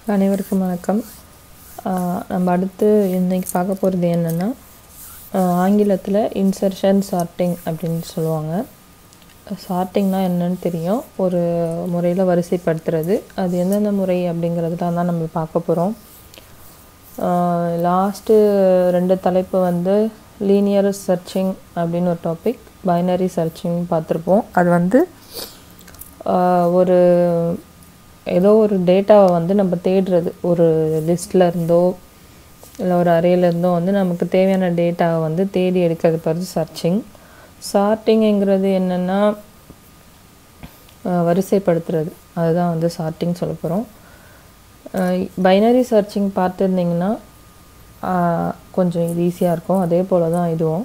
அனைவருக்கும் வணக்கம் நம்ம அடுத்து இன்னைக்கு பார்க்க போகிறது என்னென்னா ஆங்கிலத்தில் இன்சர்ஷன் சார்ட்டிங் அப்படின்னு சொல்லுவாங்க சார்ட்டிங்னா என்னன்னு தெரியும் ஒரு முறையில் வரிசைப்படுத்துறது அது எந்தெந்த முறை அப்படிங்கிறதுலாம் தான் நம்ம பார்க்க போகிறோம் லாஸ்ட்டு ரெண்டு தலைப்பு வந்து லீனியர் சர்ச்சிங் அப்படின்னு ஒரு டாபிக் பைனரி சர்ச்சிங் பார்த்துருப்போம் அது வந்து ஒரு ஏதோ ஒரு டேட்டாவை வந்து நம்ம தேடுறது ஒரு லிஸ்ட்டில் இருந்தோ இல்லை ஒரு அறையில இருந்தோ வந்து நமக்கு தேவையான டேட்டாவை வந்து தேடி எடுக்கிறது பிறகு சர்ச்சிங் சார்ட்டிங்கிறது என்னென்னா வரிசைப்படுத்துறது அதுதான் வந்து சார்ட்டிங் சொல்ல போகிறோம் பைனரி சர்ச்சிங் பார்த்துருந்திங்கன்னா கொஞ்சம் இது ஈஸியாக இருக்கும் அதே போல் தான் இதுவும்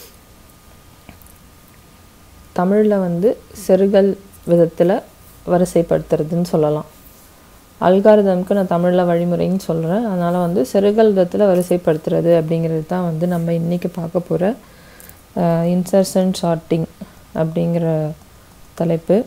தமிழில் வந்து செருகல் விதத்தில் வரிசைப்படுத்துறதுன்னு சொல்லலாம் அல்காரிதம்க்கு நான் தமிழில் வழிமுறைன்னு சொல்கிறேன் அதனால் வந்து செருகல் விதத்தில் வரிசைப்படுத்துறது அப்படிங்கிறது தான் வந்து நம்ம இன்றைக்கி பார்க்க போகிற இன்சர்ஷன் ஷார்ட்டிங் அப்படிங்கிற தலைப்பு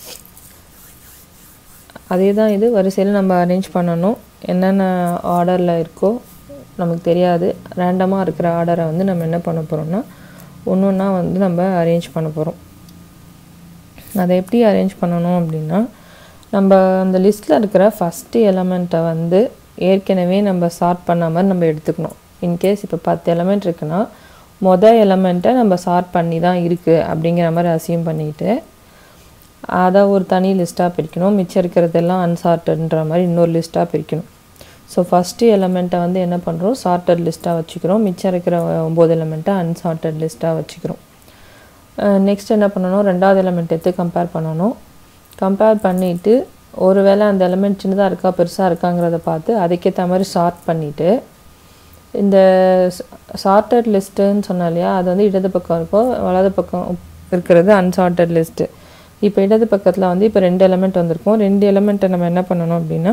அதே தான் இது வரிசையில் நம்ம அரேஞ்ச் பண்ணணும் என்னென்ன ஆர்டரில் இருக்கோ நமக்கு தெரியாது ரேண்டமாக இருக்கிற ஆர்டரை வந்து நம்ம என்ன பண்ண போகிறோம்னா ஒன்று ஒன்றா வந்து நம்ம அரேஞ்ச் பண்ண போகிறோம் அதை எப்படி அரேஞ்ச் பண்ணணும் அப்படின்னா நம்ம அந்த லிஸ்ட்டில் இருக்கிற ஃபஸ்ட்டு எலமெண்ட்டை வந்து ஏற்கனவே நம்ம சார்ட் பண்ண மாதிரி நம்ம எடுத்துக்கணும் இன்கேஸ் இப்போ பத்து எலமெண்ட் இருக்குன்னா மொதல் எலமெண்ட்டை நம்ம சார்ட் பண்ணி தான் இருக்குது அப்படிங்கிற மாதிரி அசியூம் பண்ணிக்கிட்டு அதை ஒரு தனி லிஸ்ட்டாக பிரிக்கணும் மிச்சம் இருக்கிறதெல்லாம் அன்சார்ட்டட்ன்ற மாதிரி இன்னொரு லிஸ்ட்டாக பிரிக்கணும் ஸோ ஃபஸ்ட்டு எலமெண்ட்டை வந்து என்ன பண்ணுறோம் சார்ட்டட் லிஸ்ட்டாக வச்சுக்கிறோம் மிச்சம் இருக்கிற ஒம்பது எலமெண்ட்டை அன்சார்ட்டட் லிஸ்ட்டாக வச்சுக்கிறோம் நெக்ஸ்ட் என்ன பண்ணணும் ரெண்டாவது எலமெண்ட் எடுத்து கம்பேர் பண்ணணும் கம்பேர் பண்ணிவிட்டு ஒருவேளை அந்த எலமெண்ட் சின்னதாக இருக்கா பெருசாக இருக்காங்கிறத பார்த்து அதுக்கேற்ற மாதிரி ஷார்ட் பண்ணிவிட்டு இந்த சார்ட்டட் லிஸ்ட்டுன்னு சொன்னோம் இல்லையா அது வந்து இடது பக்கம் இருக்கும் வலது பக்கம் இருக்கிறது அன்சார்ட்டட் லிஸ்ட்டு இப்போ இடது பக்கத்தில் வந்து இப்போ ரெண்டு எலமெண்ட் வந்திருக்கும் ரெண்டு எலமெண்ட்டை நம்ம என்ன பண்ணணும் அப்படின்னா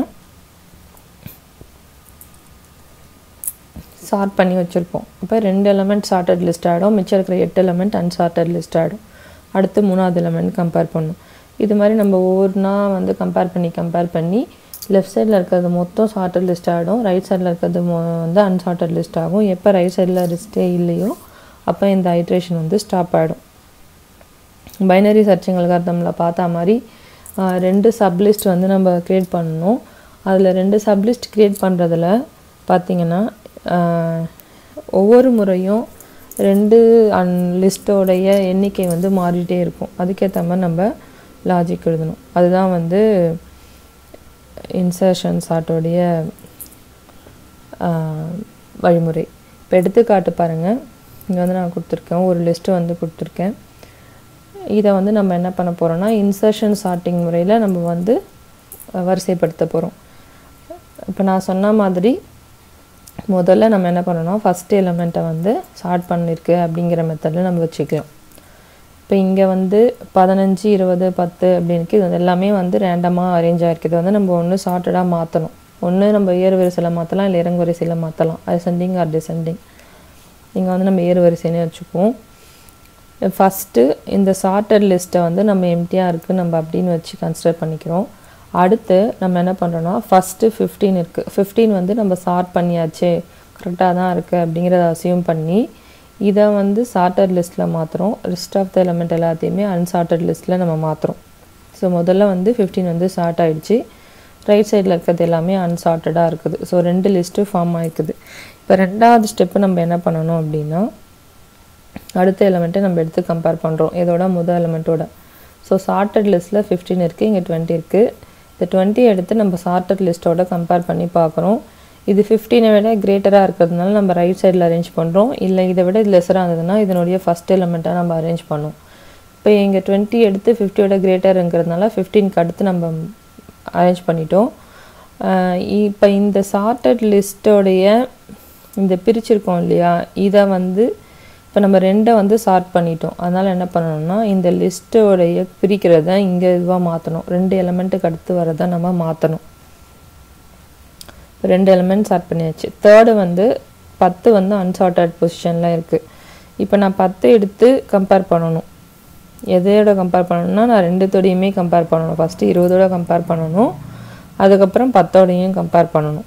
சார்ட் பண்ணி வச்சுருப்போம் இப்போ ரெண்டு எலமெண்ட் சார்ட்டட் லிஸ்ட் ஆகிடும் மிச்சம் இருக்கிற எட்டு எலமெண்ட் அன்சார்ட்டட் லிஸ்ட் ஆகிடும் அடுத்து மூணாவது எலமெண்ட் கம்பேர் பண்ணும் இது மாதிரி நம்ம ஒவ்வொன்றா வந்து கம்பேர் பண்ணி கம்பேர் பண்ணி லெஃப்ட் சைடில் இருக்கிறது மொத்தம் சார்ட்டட் லிஸ்ட் ஆகிடும் ரைட் சைடில் இருக்கிறது வந்து அன்சார்ட்டட் லிஸ்ட் ஆகும் எப்போ ரைட் சைடில் லிஸ்ட்டே இல்லையோ அப்போ இந்த ஹைட்ரேஷன் வந்து ஸ்டாப் ஆகிடும் பைனரி சர்ச்சிங் அல்கார்தமில் பார்த்தா மாதிரி ரெண்டு சப்லிஸ்ட் வந்து நம்ம க்ரியேட் பண்ணணும் அதில் ரெண்டு சப்லிஸ்ட் க்ரியேட் பண்ணுறதுல பார்த்திங்கன்னா ஒவ்வொரு முறையும் ரெண்டு அன் லிஸ்ட்டோடைய எண்ணிக்கை வந்து மாறிட்டே இருக்கும் அதுக்கேற்ற மாதிரி நம்ம லாஜிக் எழுதணும் அதுதான் வந்து இன்சர்ஷன் சார்ட்டோடைய வழிமுறை இப்போ எடுத்துக்காட்டு பாருங்கள் இங்கே வந்து நான் கொடுத்துருக்கேன் ஒரு லிஸ்ட்டு வந்து கொடுத்துருக்கேன் இதை வந்து நம்ம என்ன பண்ண போகிறோம்னா இன்சர்ஷன் சார்ட்டிங் முறையில் நம்ம வந்து வரிசைப்படுத்த போகிறோம் இப்போ நான் சொன்ன மாதிரி முதல்ல நம்ம என்ன பண்ணணும் ஃபஸ்ட்டு எலமெண்ட்டை வந்து சார்ட் பண்ணியிருக்கு அப்படிங்கிற மெத்தடில் நம்ம வச்சுக்கலாம் இப்போ இங்கே வந்து பதினஞ்சு இருபது பத்து அப்படின்னு இது எல்லாமே வந்து ரேண்டமாக அரேஞ்ச் ஆகிருக்கு இது வந்து நம்ம ஒன்று சார்ட்டடாக மாற்றணும் ஒன்று நம்ம ஏறு வரிசையில் மாற்றலாம் இல்லை இறங்கு வரிசையில் மாற்றலாம் அசெண்டிங் ஆர் டிசெண்டிங் இங்கே வந்து நம்ம ஏறு வரிசைன்னு வச்சுக்குவோம் ஃபஸ்ட்டு இந்த சார்ட்டட் லிஸ்ட்டை வந்து நம்ம எம்டியாக இருக்குது நம்ம அப்படின்னு வச்சு கன்சிடர் பண்ணிக்கிறோம் அடுத்து நம்ம என்ன பண்ணுறோன்னா ஃபஸ்ட்டு ஃபிஃப்டீன் இருக்குது ஃபிஃப்டீன் வந்து நம்ம சார்ட் பண்ணியாச்சு கரெக்டாக தான் இருக்குது அப்படிங்கிறத அசியூம் பண்ணி இதை வந்து சார்ட்டட் லிஸ்ட்டில் மாற்றுறோம் லிஸ்ட் ஆஃப் த எலமெண்ட் எல்லாத்தையுமே அன்சார்ட்டட் லிஸ்ட்டில் நம்ம மாற்றுறோம் ஸோ முதல்ல வந்து ஃபிஃப்டீன் வந்து சார்ட் ஆகிடுச்சு ரைட் சைடில் இருக்கிறது எல்லாமே அன்சார்ட்டடாக இருக்குது ஸோ ரெண்டு லிஸ்ட்டு ஃபார்ம் ஆகிருக்குது இப்போ ரெண்டாவது ஸ்டெப்பு நம்ம என்ன பண்ணணும் அப்படின்னா அடுத்த எலமெண்ட்டை நம்ம எடுத்து கம்பேர் பண்ணுறோம் இதோட முதல் எலமெண்ட்டோட ஸோ சார்ட்டட் லிஸ்ட்டில் ஃபிஃப்டீன் இருக்குது இங்கே டுவெண்ட்டி இருக்குது இந்த டுவெண்ட்டி எடுத்து நம்ம சார்ட்டட் லிஸ்ட்டோட கம்பேர் பண்ணி பார்க்குறோம் இது ஃபிஃப்டீனை விட கிரேட்டராக இருக்கிறதுனால நம்ம ரைட் சைடில் அரேஞ்ச் பண்ணுறோம் இல்லை இதை விட இது லெஸராக இருந்ததுன்னா இதனுடைய ஃபஸ்ட் எலமெண்ட்டாக நம்ம அரேஞ்ச் பண்ணோம் இப்போ இங்கே டுவெண்ட்டி எடுத்து ஃபிஃப்டியோட கிரேட்டருங்கிறதுனால ஃபிஃப்டீனுக்கு அடுத்து நம்ம அரேஞ்ச் பண்ணிட்டோம் இப்போ இந்த சார்ட்டட் லிஸ்ட்டோடைய இந்த பிரிச்சிருக்கோம் இல்லையா இதை வந்து இப்போ நம்ம ரெண்டை வந்து சார்ட் பண்ணிட்டோம் அதனால் என்ன பண்ணணும்னா இந்த லிஸ்ட்டோடைய பிரிக்கிறத இங்கே இதுவாக மாற்றணும் ரெண்டு எலமெண்ட்டுக்கு அடுத்து வரதை நம்ம மாற்றணும் ரெண்டு எலமெண்ட் சார்ட் பண்ணியாச்சு தேர்டு வந்து பத்து வந்து அன்சார்ட்டட் பொசிஷனில் இருக்குது இப்போ நான் பத்து எடுத்து கம்பேர் பண்ணணும் எதையோட கம்பேர் பண்ணணும்னா நான் ரெண்டுத்தோடையுமே கம்பேர் பண்ணணும் ஃபஸ்ட்டு இருபதோட கம்பேர் பண்ணணும் அதுக்கப்புறம் பத்தோடையும் கம்பேர் பண்ணணும்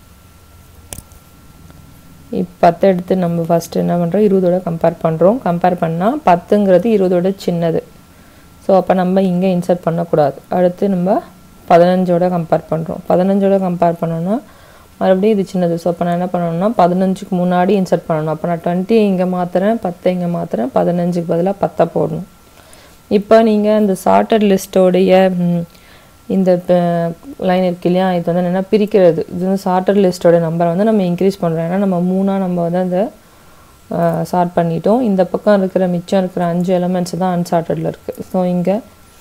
இப்போ பத்து எடுத்து நம்ம ஃபஸ்ட்டு என்ன பண்ணுறோம் இருபதோட கம்பேர் பண்ணுறோம் கம்பேர் பண்ணால் பத்துங்கிறது இருபதோட சின்னது ஸோ அப்போ நம்ம இங்கே இன்சர்ட் பண்ணக்கூடாது அடுத்து நம்ம பதினஞ்சோட கம்பேர் பண்ணுறோம் பதினஞ்சோட கம்பேர் பண்ணோன்னா மறுபடியும் இது சின்னது ஸோ அப்போ நான் என்ன பண்ணணும்னா பதினஞ்சுக்கு முன்னாடி இன்சர்ட் பண்ணணும் அப்போ நான் டுவெண்ட்டி இங்கே மாற்றுறேன் பத்தை இங்கே மாற்றுறேன் பதினஞ்சுக்கு பதிலாக பத்தை போடணும் இப்போ நீங்கள் அந்த சார்ட்டட் லிஸ்ட்டோடைய இந்த லைன் இருக்கு இல்லையா இது வந்து என்னென்னா பிரிக்கிறது இது வந்து சார்ட்டட் லிஸ்ட்டோட நம்பரை வந்து நம்ம இன்க்ரீஸ் பண்ணுறோம் ஏன்னா நம்ம மூணாக நம்ம வந்து அந்த சார்ட் பண்ணிட்டோம் இந்த பக்கம் இருக்கிற மிச்சம் இருக்கிற அஞ்சு எலமெண்ட்ஸ் தான் அன்சார்ட்டடில் இருக்குது ஸோ இங்கே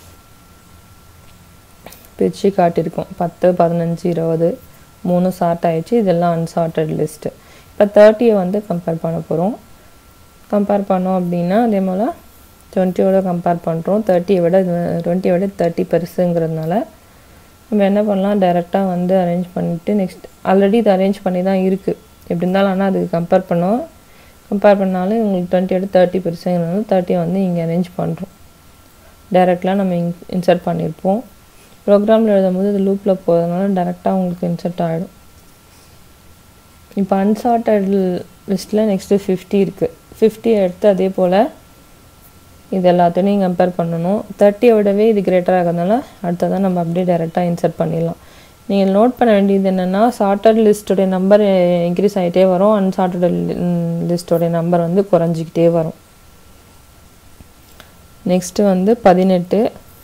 பிரித்து காட்டியிருக்கோம் பத்து பதினஞ்சு இருபது மூணு சார்ட் ஆயிடுச்சு இதெல்லாம் அன்சார்ட்டட் லிஸ்ட்டு இப்போ தேர்ட்டியை வந்து கம்பேர் பண்ண போகிறோம் கம்பேர் பண்ணோம் அப்படின்னா அதே போல் டுவெண்ட்டியோட கம்பேர் பண்ணுறோம் தேர்ட்டியை விட டுவெண்ட்டியை விட தேர்ட்டி பெருசுங்கிறதுனால நம்ம என்ன பண்ணலாம் டைரெக்டாக வந்து அரேஞ்ச் பண்ணிவிட்டு நெக்ஸ்ட் ஆல்ரெடி இது அரேஞ்ச் பண்ணி தான் இருக்குது எப்படி இருந்தாலும் ஆனால் அதுக்கு கம்பேர் பண்ணோம் கம்பேர் பண்ணாலும் உங்களுக்கு டுவெண்ட்டியோட தேர்ட்டி பெருசுங்கிறதுனால தேர்ட்டியை வந்து இங்கே அரேஞ்ச் பண்ணுறோம் டைரெக்டாக நம்ம இன் இன்சர்ட் பண்ணியிருப்போம் ப்ரோக்ராமில் எழுதும்போது இது லூப்பில் போகிறதுனால டேரெக்டாக உங்களுக்கு இன்சர்ட் ஆகிடும் இப்போ அன்சார்ட்டட் லிஸ்ட்டில் நெக்ஸ்ட்டு ஃபிஃப்டி இருக்குது ஃபிஃப்டி எடுத்து அதே போல் இது எல்லாத்தையும் கம்பேர் பண்ணணும் தேர்ட்டியை விடவே இது கிரேட்டராக இருக்கிறதுனால அடுத்ததான் நம்ம அப்படியே டேரெக்டாக இன்சர்ட் பண்ணிடலாம் நீங்கள் நோட் பண்ண வேண்டியது என்னென்னா சார்ட்டட் லிஸ்ட்டோடைய நம்பர் இன்க்ரீஸ் ஆகிட்டே வரும் அன்சார்ட்டட் லிஸ்ட்டோடைய நம்பர் வந்து குறைஞ்சிக்கிட்டே வரும் நெக்ஸ்ட்டு வந்து பதினெட்டு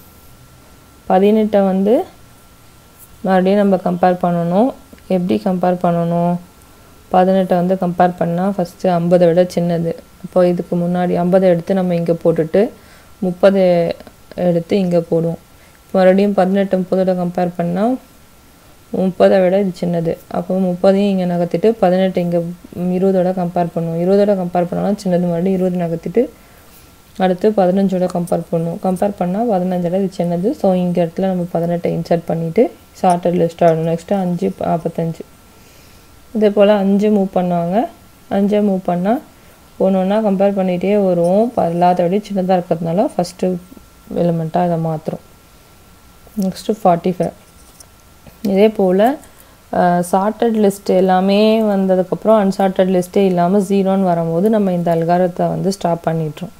பதினெட்டை வந்து மறுபடியும் நம்ம கம்பேர் பண்ணணும் எப்படி கம்பேர் பண்ணணும் பதினெட்டை வந்து கம்பேர் பண்ணால் ஃபஸ்ட்டு ஐம்பதை விட சின்னது அப்போ இதுக்கு முன்னாடி ஐம்பதை எடுத்து நம்ம இங்கே போட்டுட்டு முப்பது எடுத்து இங்கே போடுவோம் மறுபடியும் பதினெட்டு முப்பதோட கம்பேர் பண்ணால் முப்பதை விட இது சின்னது அப்போ முப்பதையும் இங்கே நகர்த்திட்டு பதினெட்டு இங்கே இருபதோட கம்பேர் பண்ணுவோம் இருபதோட கம்பேர் பண்ணாலும் சின்னது மறுபடியும் இருபது நகர்த்திட்டு அடுத்து பதினஞ்சோட கம்பேர் பண்ணுவோம் கம்பேர் பண்ணால் பதினஞ்சோட இது சின்னது ஸோ இங்கே இடத்துல நம்ம பதினெட்டை இன்சர்ட் பண்ணிவிட்டு ஷார்ட்டட் லிஸ்ட் ஆகணும் நெக்ஸ்ட்டு அஞ்சு நாற்பத்தஞ்சு இதே போல் அஞ்சு மூவ் பண்ணுவாங்க அஞ்சை மூவ் பண்ணால் ஒன்று ஒன்றா கம்பேர் பண்ணிகிட்டே வருவோம் எல்லாத்த விட சின்னதாக இருக்கிறதுனால ஃபஸ்ட்டு எலிமெண்ட்டாக அதை மாற்றுறோம் நெக்ஸ்ட்டு ஃபார்ட்டி ஃபைவ் இதே போல் சார்ட்டட் லிஸ்ட் எல்லாமே வந்ததுக்கப்புறம் அன்சார்ட்டட் லிஸ்ட்டே இல்லாமல் ஜீரோன்னு வரும்போது நம்ம இந்த அல்காரத்தை வந்து ஸ்டாப் பண்ணிட்டுறோம்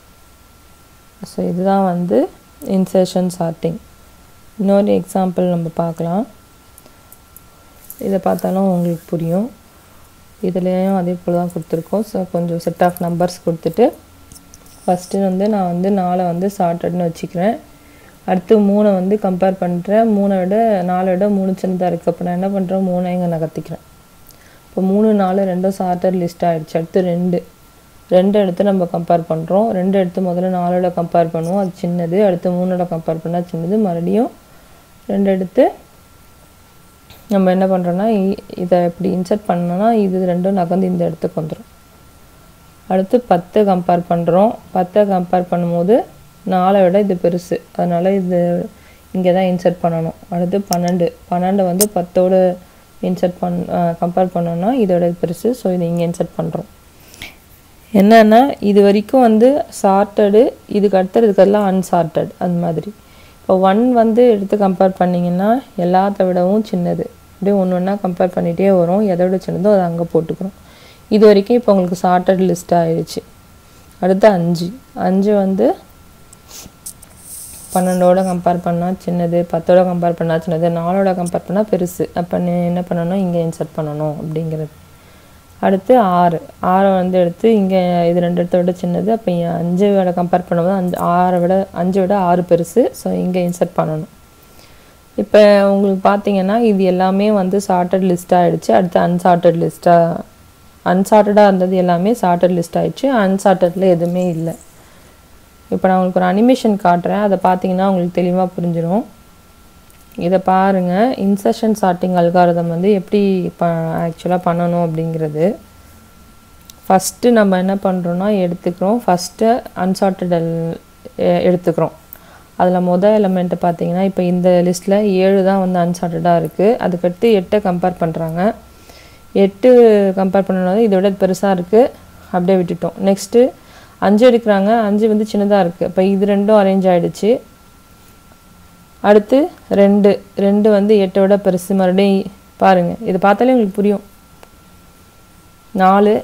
ஸோ இதுதான் வந்து இன்சர்ஷன் சார்ட்டிங் இன்னொரு எக்ஸாம்பிள் நம்ம பார்க்கலாம் இதை பார்த்தாலும் உங்களுக்கு புரியும் இதுலேயும் அதே போல் தான் கொடுத்துருக்கோம் ஸோ கொஞ்சம் செட் ஆஃப் நம்பர்ஸ் கொடுத்துட்டு ஃபஸ்ட்டு வந்து நான் வந்து நாலை வந்து சார்ட்டட்னு வச்சுக்கிறேன் அடுத்து மூணை வந்து கம்பேர் பண்ணுறேன் மூணை விட நாலை விட மூணு சின்னதாக இருக்குது அப்போ நான் என்ன பண்ணுறேன் மூணை இங்கே நகர்த்திக்கிறேன் இப்போ மூணு நாலு ரெண்டும் சார்ட்டட் லிஸ்ட் ஆகிடுச்சு அடுத்து ரெண்டு ரெண்டு எடுத்து நம்ம கம்பேர் பண்ணுறோம் ரெண்டு எடுத்து முதல்ல நாலோட கம்பேர் பண்ணுவோம் அது சின்னது அடுத்து மூணோட கம்பேர் பண்ணால் சின்னது மறுபடியும் ரெண்டு எடுத்து நம்ம என்ன பண்ணுறோன்னா இதை இப்படி இன்சர்ட் பண்ணோன்னா இது ரெண்டும் நகர்ந்து இந்த இடத்துக்கு வந்துடும் அடுத்து பத்து கம்பேர் பண்ணுறோம் பத்தை கம்பேர் பண்ணும்போது நாலை விட இது பெருசு அதனால் இது இங்கே தான் இன்சர்ட் பண்ணணும் அடுத்து பன்னெண்டு பன்னெண்டு வந்து பத்தோடு இன்சர்ட் பண் கம்பேர் பண்ணோன்னா இதோட பெருசு ஸோ இதை இங்கே இன்சர்ட் பண்ணுறோம் என்னென்னா இது வரைக்கும் வந்து சார்ட்டடு இதுக்கு அடுத்ததுக்கெல்லாம் அன்சார்ட்டட் அந்த மாதிரி இப்போ ஒன் வந்து எடுத்து கம்பேர் பண்ணிங்கன்னா எல்லாத்த விடவும் சின்னது அப்படியே ஒன்று ஒன்றா கம்பேர் பண்ணிகிட்டே வரும் எதோட சின்னதோ அதை அங்கே போட்டுக்கிறோம் இது வரைக்கும் இப்போ உங்களுக்கு சார்ட்டட் லிஸ்ட் ஆயிடுச்சு அடுத்து அஞ்சு அஞ்சு வந்து பன்னெண்டோட கம்பேர் பண்ணால் சின்னது பத்தோட கம்பேர் பண்ணால் சின்னது நாலோட கம்பேர் பண்ணால் பெருசு அப்போ நீ என்ன பண்ணணும் இங்கே இன்சர்ட் பண்ணணும் அப்படிங்கிறது அடுத்து ஆறு ஆறை வந்து எடுத்து இங்கே இது ரெண்டு இடத்த விட சின்னது அப்போ அஞ்சு விட கம்பேர் பண்ணும்போது அஞ்சு ஆறை விட அஞ்சு விட ஆறு பெருசு ஸோ இங்கே இன்சர்ட் பண்ணணும் இப்போ உங்களுக்கு பார்த்தீங்கன்னா இது எல்லாமே வந்து சார்ட்டட் லிஸ்ட் ஆகிடுச்சு அடுத்து அன்சார்ட்டட் லிஸ்ட்டாக அன்சார்ட்டடாக இருந்தது எல்லாமே சார்ட்டட் லிஸ்ட் ஆகிடுச்சு அன்சார்ட்டடில் எதுவுமே இல்லை இப்போ நான் உங்களுக்கு ஒரு அனிமேஷன் காட்டுறேன் அதை பார்த்தீங்கன்னா உங்களுக்கு தெளிவாக புரிஞ்சிடும் இதை பாருங்கள் இன்சர்ஷன் சார்ட்டிங் அல்காரதம் வந்து எப்படி ப ஆக்சுவலாக பண்ணணும் அப்படிங்கிறது ஃபஸ்ட்டு நம்ம என்ன பண்ணுறோன்னா எடுத்துக்கிறோம் ஃபஸ்ட்டு அன்சார்ட்டட் எடுத்துக்கிறோம் அதில் மொதல் எலமெண்ட்டு பார்த்தீங்கன்னா இப்போ இந்த லிஸ்ட்டில் ஏழு தான் வந்து அன்சார்ட்டடாக இருக்குது அதுக்கடுத்து எட்டை கம்பேர் பண்ணுறாங்க எட்டு கம்பேர் பண்ணணும் இதை விட பெருசாக இருக்குது அப்படியே விட்டுட்டோம் நெக்ஸ்ட்டு அஞ்சு எடுக்கிறாங்க அஞ்சு வந்து சின்னதாக இருக்குது இப்போ இது ரெண்டும் அரேஞ்ச் ஆகிடுச்சு அடுத்து ரெண்டு ரெண்டு வந்து எட்டை விட பெருசு மறுபடியும் பாருங்கள் இது பார்த்தாலே உங்களுக்கு புரியும் நாலு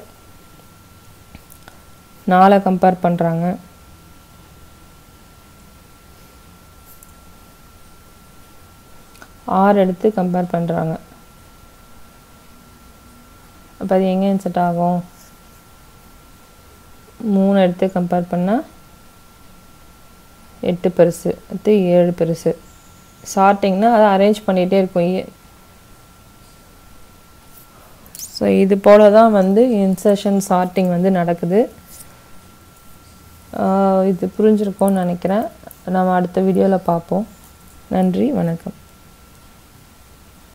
நாலை கம்பேர் பண்ணுறாங்க ஆறு எடுத்து கம்பேர் பண்ணுறாங்க அப்போ அது எங்கே செட் ஆகும் மூணு எடுத்து கம்பேர் பண்ணால் எட்டு பெருசு அடுத்து ஏழு பெருசு சார்ட்டிங்னா அதை அரேஞ்ச் பண்ணிகிட்டே இருக்கும் ஸோ இது போல தான் வந்து இன்சர்ஷன் சார்ட்டிங் வந்து நடக்குது ஆஹ் இது புரிஞ்சிருக்கோன்னு நினைக்கிறேன் நம்ம அடுத்த வீடியோவில் பார்ப்போம் நன்றி வணக்கம்